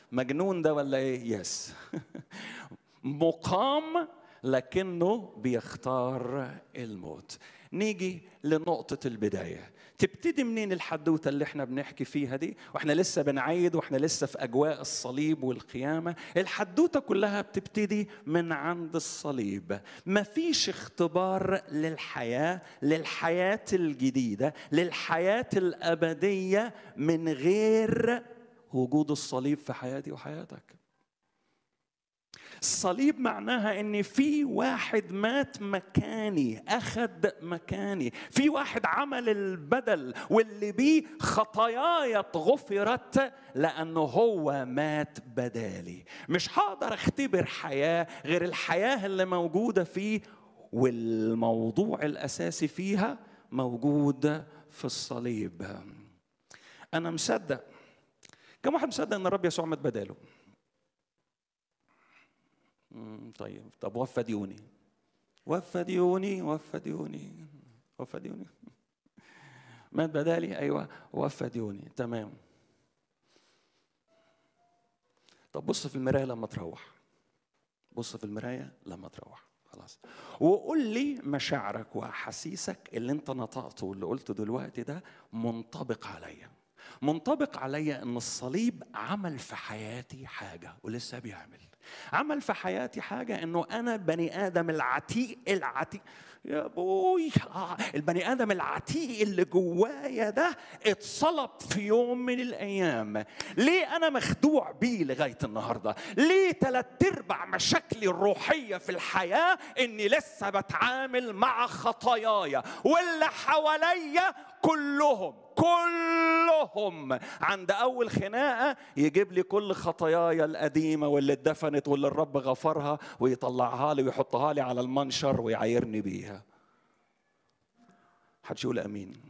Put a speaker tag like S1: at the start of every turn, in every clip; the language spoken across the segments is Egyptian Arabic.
S1: مجنون ده ولا ايه يس مقام لكنه بيختار الموت نيجي لنقطة البداية تبتدي منين الحدوتة اللي احنا بنحكي فيها دي واحنا لسه بنعيد واحنا لسه في أجواء الصليب والقيامة الحدوتة كلها بتبتدي من عند الصليب مفيش اختبار للحياة للحياة الجديدة للحياة الأبدية من غير وجود الصليب في حياتي وحياتك الصليب معناها ان في واحد مات مكاني اخذ مكاني في واحد عمل البدل واللي بيه خطاياي غفرت لانه هو مات بدالي مش هقدر اختبر حياه غير الحياه اللي موجوده فيه والموضوع الاساسي فيها موجود في الصليب انا مصدق كم واحد مصدق ان الرب يسوع مات بداله مم، طيب طب وفى ديوني وفى ديوني وفى ديوني وفى ديوني مات بدالي ايوه وفى ديوني تمام طب بص في المرايه لما تروح بص في المرايه لما تروح خلاص وقول لي مشاعرك واحاسيسك اللي انت نطقته واللي قلته دلوقتي ده منطبق عليا منطبق عليا ان الصليب عمل في حياتي حاجه ولسه بيعمل عمل في حياتي حاجه انه انا بني ادم العتيق العتيق يا بوي آه البني ادم العتيق اللي جوايا ده اتصلب في يوم من الايام ليه انا مخدوع بيه لغايه النهارده ليه تلات ارباع مشاكلي الروحيه في الحياه اني لسه بتعامل مع خطاياي واللي حواليا كلهم كلهم عند اول خناقه يجيب لي كل خطاياي القديمه واللي اتدفنت واللي الرب غفرها ويطلعها لي ويحطها لي على المنشر ويعايرني بيها حدش يقول امين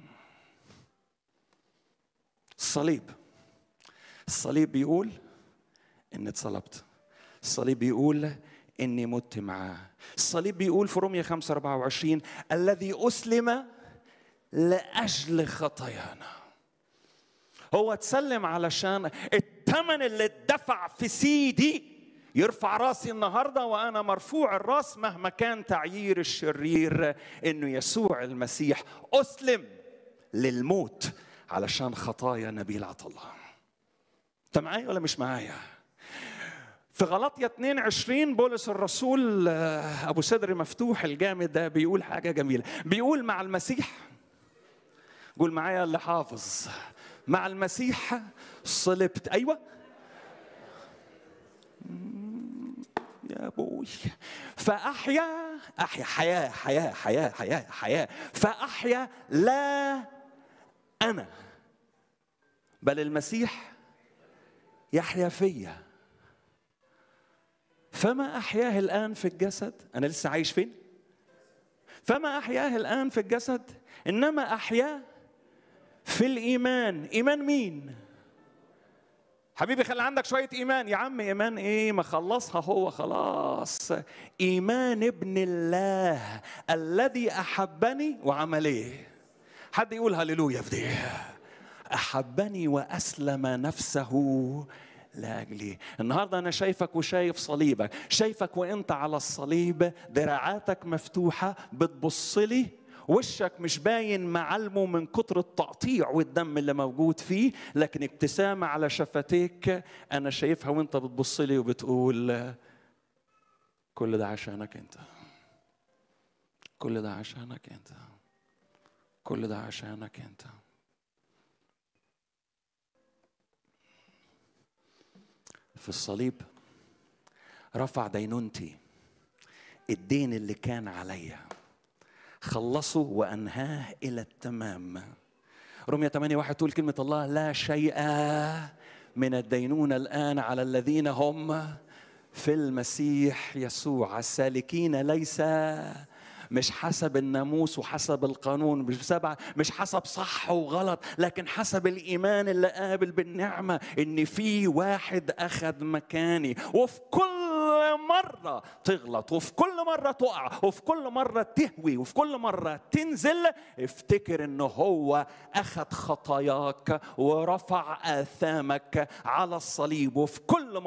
S1: الصليب الصليب بيقول ان اتصلبت الصليب بيقول اني مت معاه الصليب بيقول في رومية 5 24 الذي اسلم لاجل خطايانا هو اتسلم علشان الثمن اللي اتدفع في سيدي يرفع راسي النهارده وانا مرفوع الراس مهما كان تعيير الشرير انه يسوع المسيح اسلم للموت علشان خطايا نبيل الله انت معايا ولا مش معايا في غلطية 22 بولس الرسول ابو صدر مفتوح الجامد ده بيقول حاجه جميله بيقول مع المسيح قول معايا اللي حافظ مع المسيح صلبت ايوه يا ابوي فاحيا احيا حياه حياه حياه حياه حياه فاحيا لا انا بل المسيح يحيا فيا فما احياه الان في الجسد انا لسه عايش فين فما احياه الان في الجسد انما احياه في الايمان ايمان مين حبيبي خلي عندك شوية إيمان يا عم إيمان إيه ما خلصها هو خلاص إيمان ابن الله الذي أحبني وعمل إيه حد يقول هللويا في دي أحبني وأسلم نفسه لاجلي النهارده انا شايفك وشايف صليبك شايفك وانت على الصليب دراعاتك مفتوحه بتبص لي وشك مش باين معلمه من كتر التقطيع والدم اللي موجود فيه لكن ابتسامة على شفتيك أنا شايفها وأنت بتبص لي وبتقول كل ده عشانك أنت كل ده عشانك أنت كل ده عشانك أنت في الصليب رفع دينونتي الدين اللي كان عليا خلصه وانهاه الى التمام رمية 8 واحد تقول كلمة الله لا شيء من الدينونة الآن على الذين هم في المسيح يسوع السالكين ليس مش حسب الناموس وحسب القانون مش سبع مش حسب صح وغلط لكن حسب الايمان اللي قابل بالنعمه ان في واحد اخذ مكاني وفي كل مرة تغلط وفي كل مرة تقع وفي كل مرة تهوي وفي كل مرة تنزل افتكر انه هو اخذ خطاياك ورفع اثامك على الصليب وفي كل